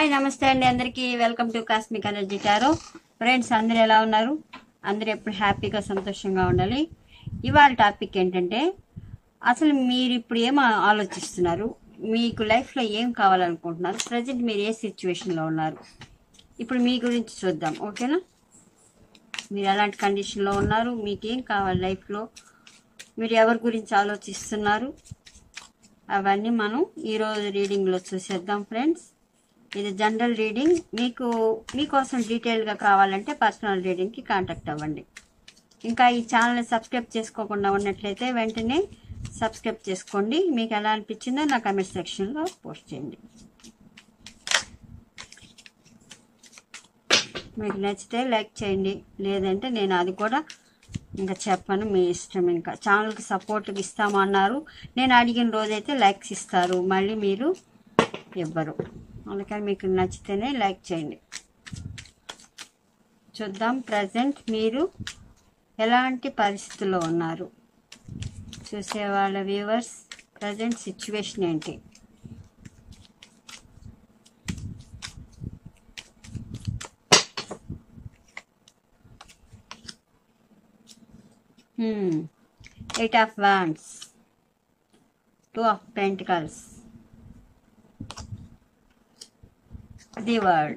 hi నమస్తే అండి అందరికీ welcome to cosmic energy tarot friends అందరు ఎలా ఉన్నారు అందరు ఎప్పుడు హ్యాపీగా సంతోషంగా ఉండాలి ఇవాళ టాపిక్ ఏంటంటే అసలు మీరు ఇప్పుడు ఏం ఆ- ఆలోచిస్తున్నారు మీకు లైఫ్లో ఏం కావాలనుకుంటున్నారు ప్రజెంట్ మీరు ఏ సిచ్యువేషన్లో ఉన్నారు ఇప్పుడు మీ గురించి చూద్దాం ఓకేనా మీరు ఎలాంటి కండిషన్లో ఉన్నారు మీకేం కావాలి లైఫ్లో మీరు ఎవరి గురించి ఆలోచిస్తున్నారు అవన్నీ మనం ఈరోజు రీడింగ్లో చూసేద్దాం ఫ్రెండ్స్ ఇది జనరల్ రీడింగ్ మీకు మీకోసం డీటెయిల్గా కావాలంటే పర్సనల్ రీడింగ్కి కాంటాక్ట్ అవ్వండి ఇంకా ఈ ఛానల్ని సబ్స్క్రైబ్ చేసుకోకుండా ఉన్నట్లయితే వెంటనే సబ్స్క్రైబ్ చేసుకోండి మీకు ఎలా అనిపించిందో నా కమెంట్ సెక్షన్లో పోస్ట్ చేయండి మీకు నచ్చితే లైక్ చేయండి లేదంటే నేను అది కూడా ఇంకా చెప్పను మీ ఇష్టం ఇంకా ఛానల్కి సపోర్ట్ ఇస్తామన్నారు నేను అడిగిన రోజైతే లైక్స్ ఇస్తారు మళ్ళీ మీరు ఇవ్వరు అందుకని మీకు నచ్చితేనే లైక్ చేయండి చూద్దాం ప్రజెంట్ మీరు ఎలాంటి పరిస్థితుల్లో ఉన్నారు చూసే వాళ్ళ వ్యూవర్స్ ప్రజెంట్ సిచ్యువేషన్ ఏంటి eight of wands two of pentacles the world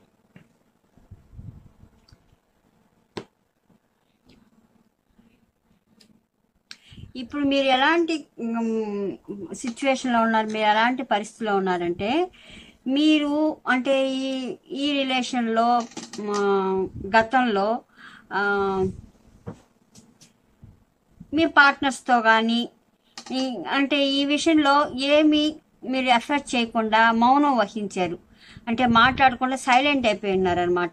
ఇప్పుడు మీరు ఎలాంటి సిచ్యువేషన్లో ఉన్నారు మీరు ఎలాంటి పరిస్థితిలో ఉన్నారంటే మీరు అంటే ఈ ఈ రిలేషన్లో గతంలో ఆ, మీ పార్ట్నర్స్తో కానీ అంటే ఈ విషయంలో ఏమి మీరు ఎఫర్ట్ చేయకుండా మౌనం వహించారు అంటే మాట్లాడకుండా సైలెంట్ అయిపోయి ఉన్నారనమాట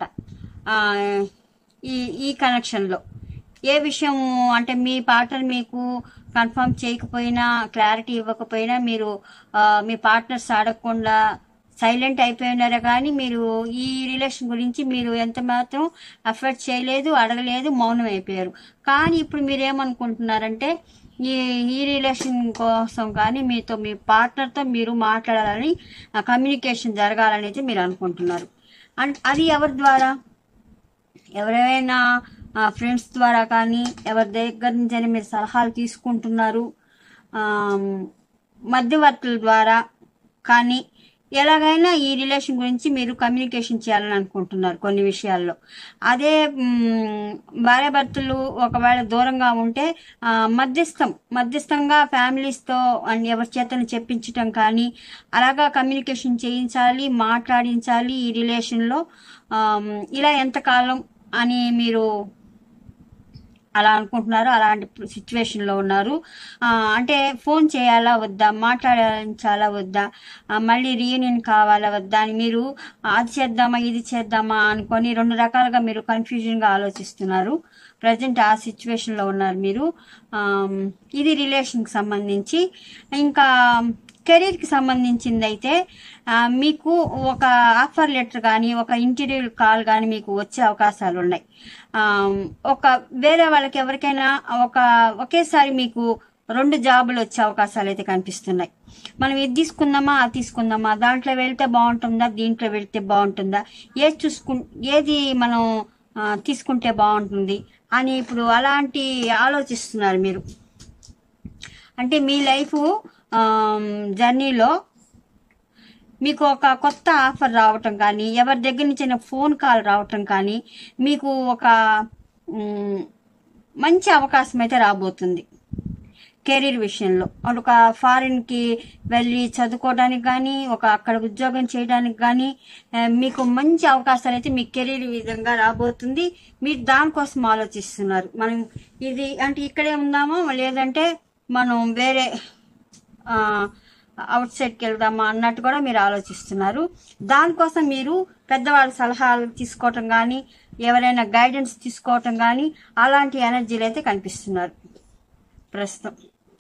ఈ ఈ కనెక్షన్లో ఏ విషయం అంటే మీ పార్ట్నర్ మీకు కన్ఫర్మ్ చేయకపోయినా క్లారిటీ ఇవ్వకపోయినా మీరు ఆ, మీ పార్ట్నర్స్ అడగకుండా సైలెంట్ అయిపోయినారా కానీ మీరు ఈ రిలేషన్ గురించి మీరు ఎంత మాత్రం ఎఫర్ట్ చేయలేదు అడగలేదు మౌనం అయిపోయారు కానీ ఇప్పుడు మీరు ఏమనుకుంటున్నారంటే ఈ ఈ రిలేషన్ కోసం కానీ మీతో మీ పార్ట్నర్తో మీరు మాట్లాడాలని కమ్యూనికేషన్ జరగాలని అయితే మీరు అనుకుంటున్నారు అండ్ అది ఎవరి ద్వారా ఎవరైనా ఫ్రెండ్స్ ద్వారా కానీ ఎవరి దగ్గర నుంచి అయినా మీరు సలహాలు తీసుకుంటున్నారు ఆమ్, మధ్యవర్తుల ద్వారా కానీ ఎలాగైనా ఈ రిలేషన్ గురించి మీరు కమ్యూనికేషన్ చేయాలని అనుకుంటున్నారు కొన్ని విషయాల్లో అదే మ్, భార్యాభర్తలు ఒకవేళ దూరంగా ఉంటే ఆ, మధ్యస్థం మధ్యస్థంగా ఫ్యామిలీస్తో అండ్ ఎవరి చేతను చెప్పించటం కానీ అలాగా కమ్యూనికేషన్ చేయించాలి మాట్లాడించాలి ఈ రిలేషన్లో ఆమ్, ఇలా ఎంతకాలం అని మీరు అలా అనుకుంటున్నారు అలాంటి సిచ్యువేషన్లో ఉన్నారు ఆ, అంటే ఫోన్ చేయాలా వద్దా మాట్లాడించాలా వద్దా ఆ, మళ్ళీ రీయూనియన్ కావాలా వద్దా అని మీరు అది చేద్దామా ఇది చేద్దామా అనుకొని రెండు రకాలుగా మీరు కన్ఫ్యూజన్గా ఆలోచిస్తున్నారు ప్రజెంట్ ఆ సిచ్యువేషన్లో ఉన్నారు మీరు ఆమ్, ఇది రిలేషన్కి సంబంధించి ఇంకా కెరీర్కి సంబంధించింది అయితే ఆ, మీకు ఒక ఆఫర్ లెటర్ కానీ ఒక ఇంటర్వ్యూ కాల్ కానీ మీకు వచ్చే అవకాశాలు ఉన్నాయి ఆ, ఒక వేరే వాళ్ళకి ఎవరికైనా ఒక ఒకేసారి మీకు రెండు జాబులు వచ్చే అవకాశాలు అయితే కనిపిస్తున్నాయి మనం ఇది తీసుకుందామా అది తీసుకుందామా దాంట్లో వెళ్తే బాగుంటుందా దీంట్లో వెళ్తే బాగుంటుందా ఏది చూసుకు ఏది మనం ఆ, తీసుకుంటే బాగుంటుంది అని ఇప్పుడు అలాంటి ఆలోచిస్తున్నారు మీరు అంటే మీ లైఫ్ జర్నీలో మీకు ఒక కొత్త ఆఫర్ రావటం కానీ ఎవరి దగ్గర నుంచి అయినా ఫోన్ కాల్ రావటం కానీ మీకు ఒక మ్, మంచి అవకాశం అయితే రాబోతుంది కెరీర్ విషయంలో అంటే ఒక ఫారిన్కి వెళ్ళి చదువుకోవడానికి కానీ ఒక అక్కడ ఉద్యోగం చేయడానికి కానీ ఆ, మీకు మంచి అవకాశాలు అయితే మీ కెరీర్ విధంగా రాబోతుంది మీరు దానికోసం ఆలోచిస్తున్నారు మనం ఇది అంటే ఇక్కడే ఉందామా లేదంటే మనం వేరే అవుట్ సైడ్కి వెళ్దామా అన్నట్టు కూడా మీరు ఆలోచిస్తున్నారు దానికోసం మీరు పెద్దవాళ్ళ సలహాలు తీసుకోవటం కానీ ఎవరైనా గైడెన్స్ తీసుకోవటం కానీ అలాంటి ఎనర్జీలు అయితే కనిపిస్తున్నారు ప్రస్తుతం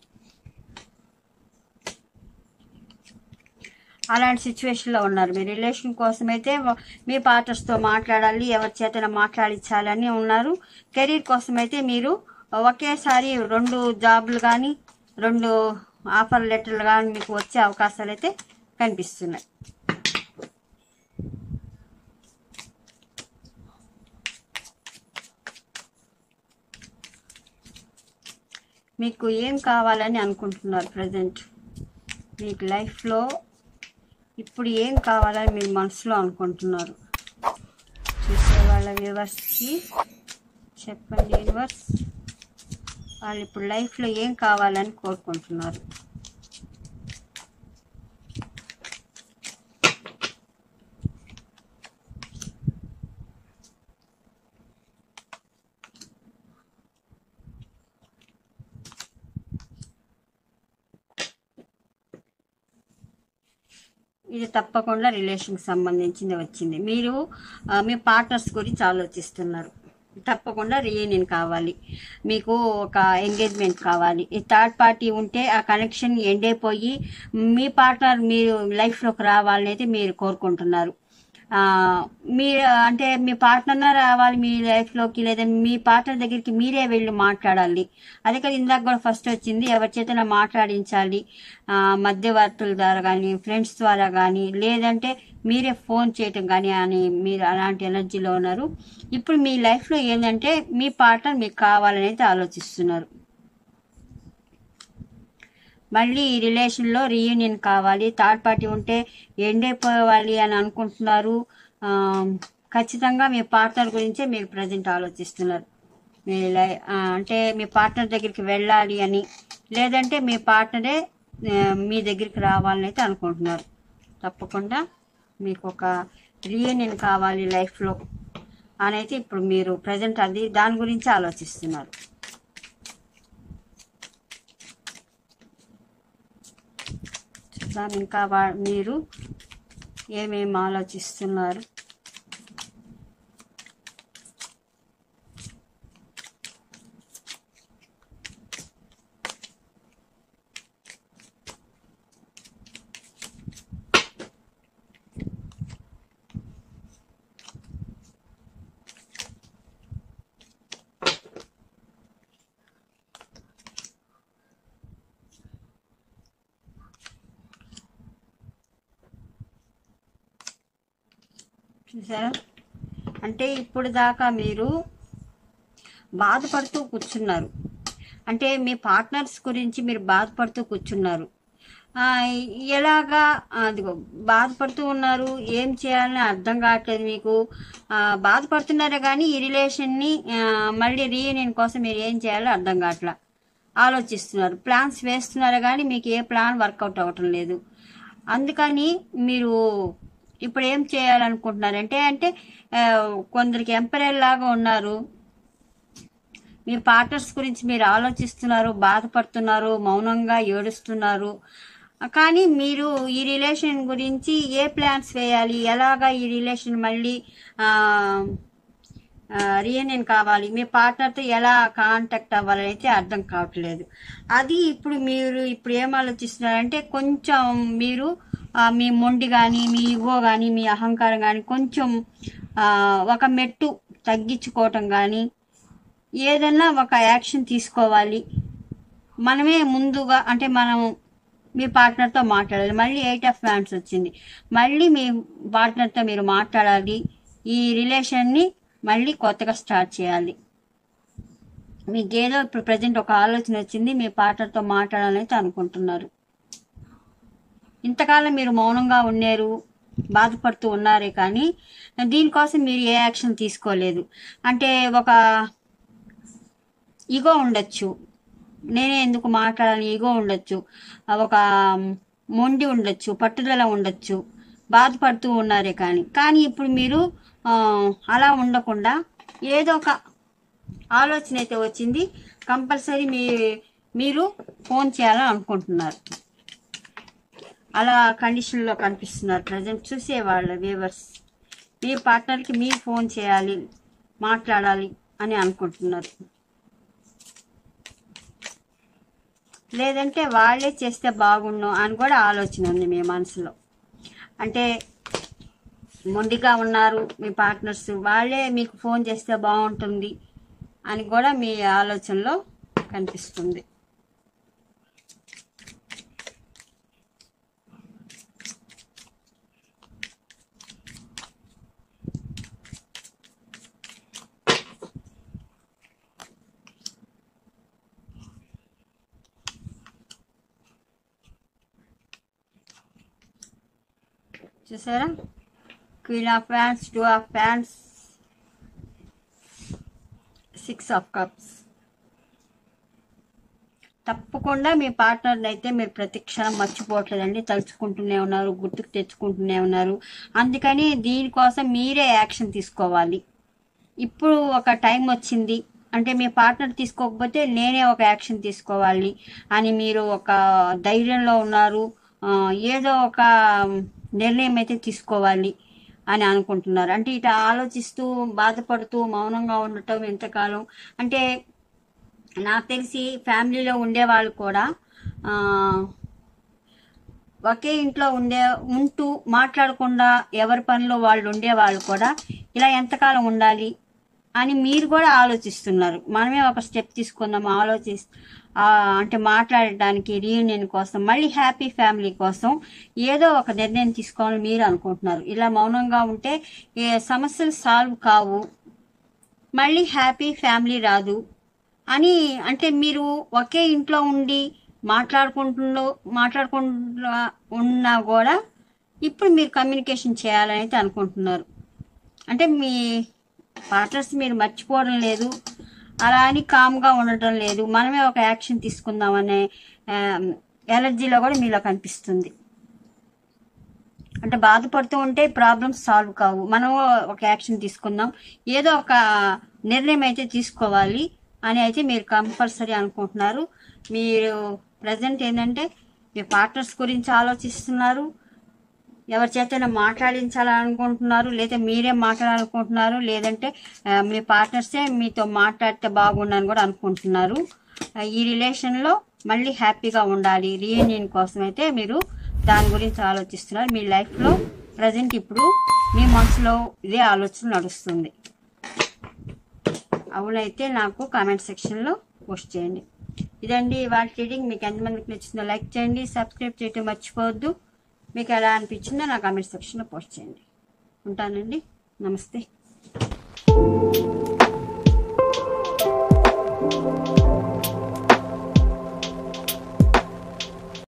అలాంటి సిచ్యువేషన్లో ఉన్నారు మీ రిలేషన్ కోసం అయితే వ- మీ పార్టర్స్తో మాట్లాడాలి ఎవరి చేతన మాట్లాడించాలని ఉన్నారు కెరీర్ కోసం అయితే మీరు ఒకేసారి రెండు జాబ్లు కానీ రెండు ఆఫర్ లెటర్లు కానీ మీకు వచ్చే అవకాశాలు అయితే కనిపిస్తున్నాయి మీకు ఏం కావాలని అనుకుంటున్నారు ప్రజెంట్ మీకు లైఫ్లో ఇప్పుడు ఏం కావాలని మీరు మనసులో అనుకుంటున్నారు చూసే వాళ్ళ వ్యూవర్స్కి చెప్పండి వ్యూవర్స్ వాళ్ళు ఇప్పుడు లైఫ్లో ఏం కావాలని కోరుకుంటున్నారు ఇది తప్పకుండా రిలేషన్కి సంబంధించింది వచ్చింది మీరు ఆ, మీ పార్ట్నర్స్ గురించి ఆలోచిస్తున్నారు తప్పకుండా రీయూనియన్ కావాలి మీకు ఒక ఎంగేజ్మెంట్ కావాలి ఈ థర్డ్ పార్టీ ఉంటే ఆ కనెక్షన్ ఎండ్ అయిపోయి మీ పార్ట్నర్ మీరు లైఫ్లోకి రావాలని అయితే మీరు కోరుకుంటున్నారు ఆ, మీరు అంటే మీ పార్ట్నర్ రావాలి మీ లైఫ్లోకి లేదా మీ పార్ట్నర్ దగ్గరికి మీరే వెళ్ళి మాట్లాడాలి అదే కదా ఇందాక కూడా ఫస్ట్ వచ్చింది ఎవరి చేతన మాట్లాడించాలి ఆ, మధ్యవర్తుల ద్వారా కానీ ఫ్రెండ్స్ ద్వారా కానీ లేదంటే మీరే ఫోన్ చేయటం కానీ అని మీరు అలాంటి ఎనర్జీలో ఉన్నారు ఇప్పుడు మీ లైఫ్లో ఏంటంటే మీ పార్ట్నర్ మీకు కావాలని అయితే ఆలోచిస్తున్నారు మళ్ళీ ఈ రిలేషన్లో రీయూనియన్ కావాలి థర్డ్ పార్టీ ఉంటే ఎండ్ అయిపోవాలి అని అనుకుంటున్నారు ఆ, ఖచ్చితంగా మీ పార్ట్నర్ గురించే మీరు ప్రజెంట్ ఆలోచిస్తున్నారు మీ లై ఆ, అంటే మీ పార్ట్నర్ దగ్గరికి వెళ్ళాలి అని లేదంటే మీ పార్ట్నరే ఆ, మీ దగ్గరికి రావాలని అయితే అనుకుంటున్నారు తప్పకుండా మీకు ఒక రీయూనియన్ కావాలి లైఫ్లో అని అయితే ఇప్పుడు మీరు ప్రజెంట్ అది దాని గురించి ఆలోచిస్తున్నారు చూద్దాం ఇంకా వా- మీరు ఏమేమి ఆలోచిస్తున్నారు చూసారా అంటే ఇప్పుడు దాకా మీరు బాధపడుతూ కూర్చున్నారు అంటే మీ పార్ట్నర్స్ గురించి మీరు బాధపడుతూ కూర్చున్నారు ఆ, ఎలాగా అదిగో బాధపడుతూ ఉన్నారు ఏం చేయాలని అర్థం కావట్లేదు మీకు ఆ, బాధపడుతున్నారే కానీ ఈ రిలేషన్ని ఆ, మళ్ళీ రీయూనియన్ కోసం మీరు ఏం చేయాలో అర్థం కావట్లా ఆలోచిస్తున్నారు ప్లాన్స్ వేస్తున్నారు కానీ మీకు ఏ ప్లాన్ వర్కౌట్ అవ్వటం లేదు అందుకని మీరు ఇప్పుడు ఏం చేయాలనుకుంటున్నారంటే అంటే ఆ, కొందరికి ఎంపరర్ లాగా ఉన్నారు మీ పార్ట్నర్స్ గురించి మీరు ఆలోచిస్తున్నారు బాధపడుతున్నారు మౌనంగా ఏడుస్తున్నారు కానీ మీరు ఈ రిలేషన్ గురించి ఏ ప్లాన్స్ వేయాలి ఎలాగా ఈ రిలేషన్ మళ్ళీ రీయూనియన్ కావాలి మీ పార్ట్నర్తో ఎలా కాంటాక్ట్ అవ్వాలని అయితే అర్థం కావట్లేదు అది ఇప్పుడు మీరు ఇప్పుడు ఏం ఆలోచిస్తున్నారంటే కొంచెం మీరు ఆ, మీ మొండి కానీ మీ ఇగో కానీ మీ అహంకారం కానీ కొంచెం ఆ, ఒక మెట్టు తగ్గించుకోవటం కానీ ఏదన్నా ఒక యాక్షన్ తీసుకోవాలి మనమే ముందుగా అంటే మనం మీ పార్ట్నర్తో మాట్లాడాలి మళ్ళీ ఎయిట్ ఆఫ్ ఫ్యాన్స్ వచ్చింది మళ్ళీ మీ పార్ట్నర్తో మీరు మాట్లాడాలి ఈ రిలేషన్ని మళ్ళీ కొత్తగా స్టార్ట్ చేయాలి మీకు ఏదో ఇప్పుడు ప్రజెంట్ ఒక ఆలోచన వచ్చింది మీ పార్ట్నర్తో మాట్లాడాలని అయితే అనుకుంటున్నారు ఇంతకాలం మీరు మౌనంగా ఉన్నారు బాధపడుతూ ఉన్నారే కానీ దీనికోసం మీరు ఏ యాక్షన్ తీసుకోలేదు అంటే ఒక ఈగో ఉండొచ్చు నేనే ఎందుకు మాట్లాడాలని ఈగో ఉండొచ్చు ఆ ఒక మొండి ఉండొచ్చు పట్టుదల ఉండొచ్చు బాధపడుతూ ఉన్నారే కానీ కానీ ఇప్పుడు మీరు ఆ, అలా ఉండకుండా ఏదో ఒక ఆలోచన అయితే వచ్చింది కంపల్సరీ మీ మీరు ఫోన్ చేయాలని అనుకుంటున్నారు అలా కండిషన్లో కనిపిస్తున్నారు ప్రజెంట్ చూసేవాళ్ళ వ్యూవర్స్ మీ పార్ట్నర్కి మీరు ఫోన్ చేయాలి మాట్లాడాలి అని అనుకుంటున్నారు లేదంటే వాళ్ళే చేస్తే బాగుండు అని కూడా ఆలోచన ఉంది మీ మనసులో అంటే మొండిగా ఉన్నారు మీ పార్ట్నర్స్ వాళ్ళే మీకు ఫోన్ చేస్తే బాగుంటుంది అని కూడా మీ ఆలోచనలో కనిపిస్తుంది చూసారా queen of fans two of fans six of cups తప్పకుండా మీ పార్ట్నర్ని అయితే మీరు ప్రతి క్షణం మర్చిపోవట్లేదండి తలుచుకుంటూనే ఉన్నారు గుర్తుకు తెచ్చుకుంటూనే ఉన్నారు అందుకని దీనికోసం మీరే యాక్షన్ తీసుకోవాలి ఇప్పుడు ఒక టైం వచ్చింది అంటే మీ పార్ట్నర్ తీసుకోకపోతే నేనే ఒక యాక్షన్ తీసుకోవాలి అని మీరు ఒక ధైర్యంలో ఉన్నారు ఆ, ఏదో ఒక నిర్ణయం అయితే తీసుకోవాలి అని అనుకుంటున్నారు అంటే ఇట ఆలోచిస్తూ బాధపడుతూ మౌనంగా ఉండటం ఎంతకాలం అంటే నాకు తెలిసి ఫ్యామిలీలో ఉండేవాళ్ళు కూడా ఆ, ఒకే ఇంట్లో ఉండే ఉంటూ మాట్లాడకుండా ఎవరి పనిలో వాళ్ళు ఉండేవాళ్ళు కూడా ఇలా ఎంతకాలం ఉండాలి అని మీరు కూడా ఆలోచిస్తున్నారు మనమే ఒక స్టెప్ తీసుకుందాం ఆలోచి ఆ, అంటే మాట్లాడడానికి రీయూనియన్ కోసం మళ్ళీ హ్యాపీ ఫ్యామిలీ కోసం ఏదో ఒక నిర్ణయం తీసుకోవాలని మీరు అనుకుంటున్నారు ఇలా మౌనంగా ఉంటే ఏ సమస్యలు సాల్వ్ కావు మళ్ళీ హ్యాపీ ఫ్యామిలీ రాదు అని అంటే మీరు ఒకే ఇంట్లో ఉండి మాట్లాడుకుంటుండో మాట్లాడుకుంటూ ఉన్నా కూడా ఇప్పుడు మీరు కమ్యూనికేషన్ చేయాలని అయితే అనుకుంటున్నారు అంటే మీ పార్ట్నర్స్ మీరు మర్చిపోవడం లేదు అలా అని కామ్గా ఉండటం లేదు మనమే ఒక యాక్షన్ తీసుకుందామనే ఎనర్జీలో కూడా మీలో కనిపిస్తుంది అంటే బాధపడుతూ ఉంటే ప్రాబ్లమ్స్ సాల్వ్ కావు మనం ఒక యాక్షన్ తీసుకుందాం ఏదో ఒక నిర్ణయం అయితే తీసుకోవాలి అని అయితే మీరు కంపల్సరీ అనుకుంటున్నారు మీరు ప్రజెంట్ ఏంటంటే మీ పార్ట్నర్స్ గురించి ఆలోచిస్తున్నారు ఎవరి చేతైనా మాట్లాడించాలనుకుంటున్నారు లేదా మీరే మాట్లాడాలనుకుంటున్నారు లేదంటే ఆ, మీ పార్ట్నర్సే మీతో మాట్లాడితే బాగుండని కూడా అనుకుంటున్నారు ఆ, ఈ రిలేషన్లో మళ్ళీ హ్యాపీగా ఉండాలి రీయూనియన్ కోసం అయితే మీరు దాని గురించి ఆలోచిస్తున్నారు మీ లైఫ్లో ప్రజెంట్ ఇప్పుడు మీ మనసులో ఇదే ఆలోచన నడుస్తుంది అవునైతే నాకు కామెంట్ సెక్షన్లో పోస్ట్ చేయండి ఇదండి ఇవాళ రీడింగ్ మీకు ఎంతమందికి నచ్చిందో లైక్ చేయండి సబ్స్క్రైబ్ చేయటం మర్చిపోవద్దు మీకు ఎలా అనిపించిందో నా కామెంట్ సెక్షన్లో పోస్ట్ చేయండి ఉంటానండి నమస్తే